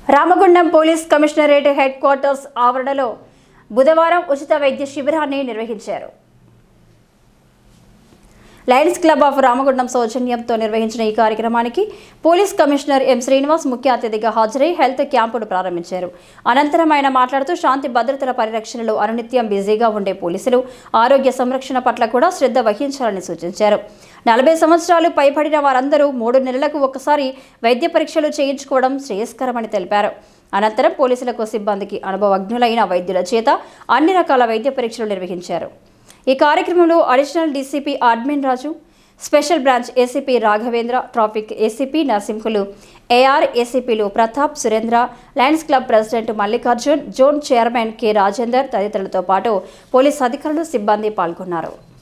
Ramagundam police commissionerate headquarters ఆవరణలో బుధవారం ఉచిత వైద్య శిబిరాన్ని నిర్వహించారు లయన్స్ క్లబ్ ఆఫ్ రామగుండం సౌజన్యంతో నిర్వహించిన ఈ కార్యక్రమానికి పోలీస్ కమిషనర్ ఎం శ్రీనివాస్ ముఖ్య అతిథిగా హాజరై హెల్త్ క్యాంపును ప్రారంభించారు అనంతరం ఆయన మాట్లాడుతూ శాంతి భద్రతల పరిరక్షణలో అనునిత్యం బిజీగా ఉండే పోలీసులు ఆరోగ్య సంరక్షణ పట్ల కూడా శ్రద్ధ వహించాలని సూచించారు నలభై సంవత్సరాలు పైబడిన వారందరూ మూడు నెలలకు ఒకసారి వైద్య పరీక్షలు చేయించుకోవడం శ్రేయస్కరమని తెలిపారు అనంతరం పోలీసులకు సిబ్బందికి అనుభవజ్ఞులైన వైద్యుల చేత అన్ని రకాల వైద్య పరీక్షలు నిర్వహించారు ఈ కార్యక్రమంలో additional DCP admin Raju special branch ACP Raghavendra traffic ACP Narasimhulu AR ఏసీపీలు Pratap Surendra lions club president Mallikarjun zone chairman K Rajender తదితరులతో పాటు పోలీస్ అధికారులు సిబ్బంది పాల్గొన్నారు